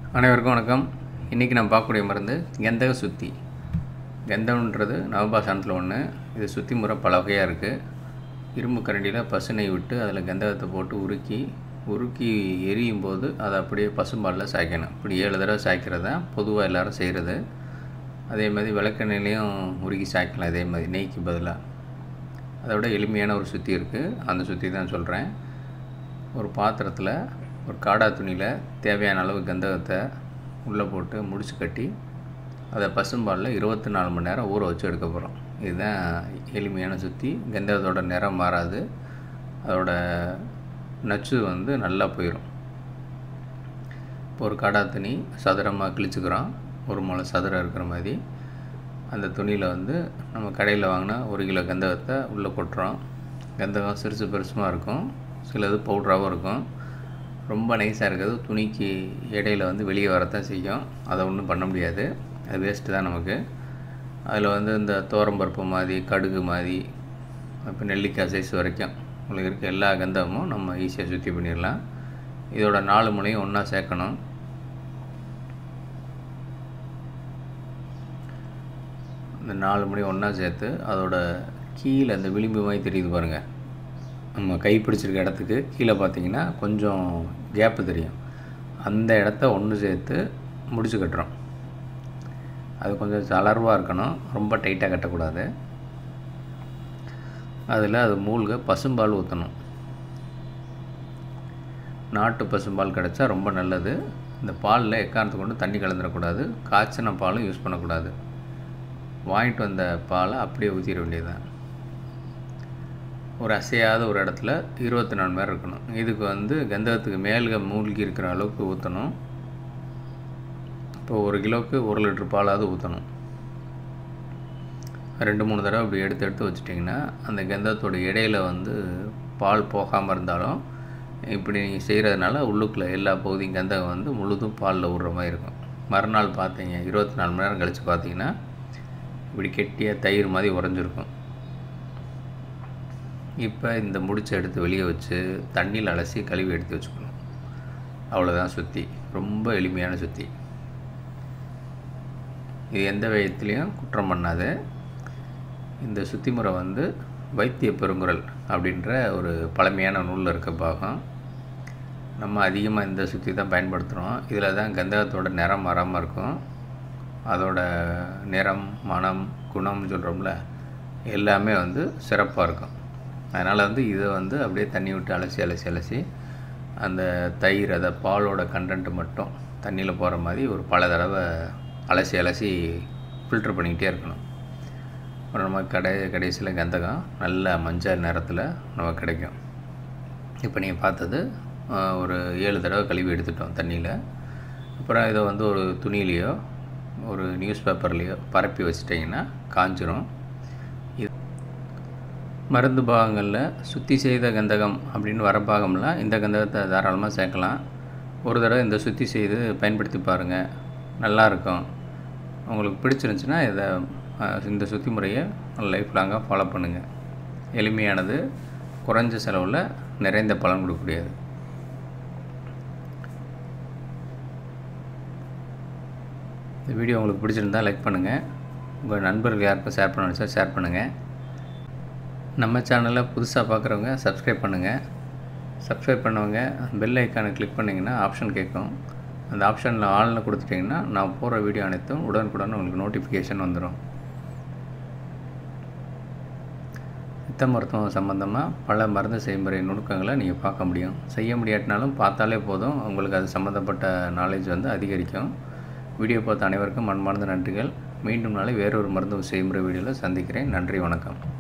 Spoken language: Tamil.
அனைவருக்கும் வணக்கம் இன்றைக்கி நம்ம பார்க்கக்கூடிய மருந்து கெந்தக சுத்தி கெந்தம்ன்றது நவபாசனத்தில் ஒன்று இது சுத்தி முறை பல வகையாக இருக்குது இரும்பு கரண்டியில் பசு நெய் விட்டு அதில் கந்தகத்தை போட்டு உருக்கி உருக்கி எரியும் போது அதை அப்படியே பசும்பாலில் சாய்க்கணும் இப்படி ஏழு தடவை சாய்க்கிறது தான் பொதுவாக எல்லோரும் செய்கிறது அதே மாதிரி விளக்கெண்ணெயிலையும் உருக்கி சாய்க்கலாம் இதே மாதிரி நெய்க்கு பதிலாக அதை விட எளிமையான ஒரு சுத்தி இருக்குது அந்த சுத்தி தான் சொல்கிறேன் ஒரு பாத்திரத்தில் ஒரு காடா துணியில் தேவையான அளவு கந்தகத்தை உள்ளே போட்டு முடிச்சு கட்டி அதை பசும்பாலில் இருபத்தி நாலு மணி நேரம் ஊற வச்சு எடுக்க போகிறோம் இதுதான் எளிமையான சுத்தி கந்தகத்தோட நிறம் மாறாது அதோட நச்சு வந்து நல்லா போயிடும் இப்போ ஒரு காடா துணி சதுரமாக கிழிச்சுக்கிறோம் ஒரு முளை சதுரம் இருக்கிற மாதிரி அந்த துணியில் வந்து நம்ம கடையில் வாங்கினா ஒரு கிலோ கந்தகத்தை உள்ளே கொட்டுறோம் கந்தகம் சிறுசு பெருசுமாக இருக்கும் சிலது பவுட்ராகவும் இருக்கும் ரொம்ப நைஸாக இருக்கிறது துணிக்கு இடையில வந்து வெளியே வரத்தான் செய்யும் அதை ஒன்றும் பண்ண முடியாது அது வேஸ்ட்டு தான் நமக்கு அதில் வந்து இந்த தோரம்பருப்பு மாதிரி கடுகு மாதிரி இப்போ நெல்லிக்காய் சைஸ் வரைக்கும் உங்களுக்கு இருக்க எல்லா கந்தகமும் நம்ம ஈஸியாக சுற்றி பண்ணிடலாம் இதோட நாலு முனையும் ஒன்றா சேர்க்கணும் இந்த நாலு மணி ஒன்றா சேர்த்து அதோட கீழே அந்த விளிம்பு மாதிரி தெரியுது பாருங்கள் நம்ம கை பிடிச்சிருக்க இடத்துக்கு கீழே பார்த்தீங்கன்னா கொஞ்சம் கேப்பு தெரியும் அந்த இடத்த ஒன்று சேர்த்து முடிச்சு கட்டுறோம் அது கொஞ்சம் தளர்வாக இருக்கணும் ரொம்ப டைட்டாக கட்டக்கூடாது அதில் அது மூழ்க பசும்பால் ஊற்றணும் நாட்டு பசும்பால் கிடச்சா ரொம்ப நல்லது இந்த பாலில் எக்காரணத்தை கொண்டு தண்ணி கலந்துடக்கூடாது காய்ச்சின பாலும் யூஸ் பண்ணக்கூடாது வாங்கிட்டு வந்த பாலை அப்படியே ஊற்றிட வேண்டியதுதான் ஒரு அசையாத ஒரு இடத்துல இருபத்தி நாலு மணி நேரம் இருக்கணும் இதுக்கு வந்து கந்தகத்துக்கு மேலே மூழ்கி இருக்கிற அளவுக்கு ஊற்றணும் இப்போ ஒரு கிலோவுக்கு ஒரு லிட்டர் பாலாவது ஊற்றணும் ரெண்டு மூணு தடவை அப்படி எடுத்து எடுத்து வச்சிட்டிங்கன்னா அந்த கந்தகத்தோட இடையில வந்து பால் போகாமல் இருந்தாலும் இப்படி நீங்கள் செய்கிறதுனால உள்ளுக்குள்ளே எல்லா பகுதியும் கந்தகம் வந்து முழுதும் பாலில் விடுற மாதிரி இருக்கும் மறுநாள் பார்த்தீங்க இருபத்தி நாலு மணி நேரம் கழித்து பார்த்தீங்கன்னா இப்படி கெட்டியாக தயிர் மாதிரி உறைஞ்சிருக்கும் இப்போ இந்த முடிச்சை எடுத்து வெளியே வச்சு தண்ணியில் அலசி கழுவி எடுத்து வச்சுக்கணும் அவ்வளோதான் சுற்றி ரொம்ப எளிமையான சுற்றி இது எந்த விதத்துலேயும் குற்றம் பண்ணாது இந்த சுத்தி முறை வந்து வைத்திய பெருங்குரல் அப்படின்ற ஒரு பழமையான நூலில் இருக்க பாகம் நம்ம அதிகமாக இந்த சுற்றி தான் பயன்படுத்துகிறோம் இதில் தான் கந்தகத்தோட நிறம் மாறாமல் இருக்கும் அதோட நிறம் மனம் குணம் சொல்கிறோம்ல எல்லாமே வந்து சிறப்பாக இருக்கும் அதனால் வந்து இதை வந்து அப்படியே தண்ணி விட்டு அலசி அலசி அலசி அந்த தயிர் அதை பாலோட கண்டென்ட்டு மட்டும் தண்ணியில் போகிற மாதிரி ஒரு பல தடவை அலசி அலசி ஃபில்ட்ரு பண்ணிக்கிட்டே இருக்கணும் அப்புறம் நம்ம கடை கடைசியில் கந்தகம் நல்ல மஞ்சள் நிறத்தில் நமக்கு கிடைக்கும் இப்போ நீங்கள் பார்த்தது ஒரு ஏழு தடவை கழுவி எடுத்துட்டோம் தண்ணியில் அப்புறம் இதை வந்து ஒரு துணியிலையோ ஒரு நியூஸ் பேப்பர்லேயோ பரப்பி வச்சிட்டிங்கன்னா காஞ்சிரும் இது மருந்து பாகங்களில் சுத்தி செய்த கந்தகம் அப்படின்னு வர பாகம்லாம் இந்த கந்தகத்தை தாராளமாக சேர்க்கலாம் ஒரு தடவை இந்த சுத்தி செய்து பயன்படுத்தி பாருங்கள் நல்லாயிருக்கும் உங்களுக்கு பிடிச்சிருந்துச்சின்னா இதை இந்த சுத்தி முறையை லைஃப் லாங்காக ஃபாலோ பண்ணுங்கள் எளிமையானது குறைஞ்ச செலவில் நிறைந்த பலன் கொடுக்கக்கூடியது இந்த வீடியோ உங்களுக்கு பிடிச்சிருந்தால் லைக் பண்ணுங்கள் உங்கள் நண்பர்கள் யாருக்கும் ஷேர் பண்ண நினச்சா ஷேர் பண்ணுங்கள் நம்ம சேனலில் புதுசாக பார்க்குறவங்க சப்ஸ்கிரைப் பண்ணுங்கள் சப்ஸ்கிரைப் பண்ணவங்க பெல் ஐக்கானை கிளிக் பண்ணிங்கன்னா ஆப்ஷன் கேட்கும் அந்த ஆப்ஷனில் ஆளில் கொடுத்துட்டிங்கன்னா நான் போகிற வீடியோ அனைத்தும் உடனுக்குடன் உங்களுக்கு நோட்டிஃபிகேஷன் வந்துடும் சித்த மருத்துவம் சம்மந்தமாக பல மருந்து செய்முறை நுணுக்கங்களை நீங்கள் பார்க்க முடியும் செய்ய முடியாட்டினாலும் பார்த்தாலே போதும் உங்களுக்கு அது சம்மந்தப்பட்ட நாலேஜ் வந்து அதிகரிக்கும் வீடியோ பார்த்த அனைவருக்கும் மண்மார்ந்த நன்றிகள் மீண்டும் நாளை வேறொரு மருந்து செய்முறை வீடியோவில் சந்திக்கிறேன் நன்றி வணக்கம்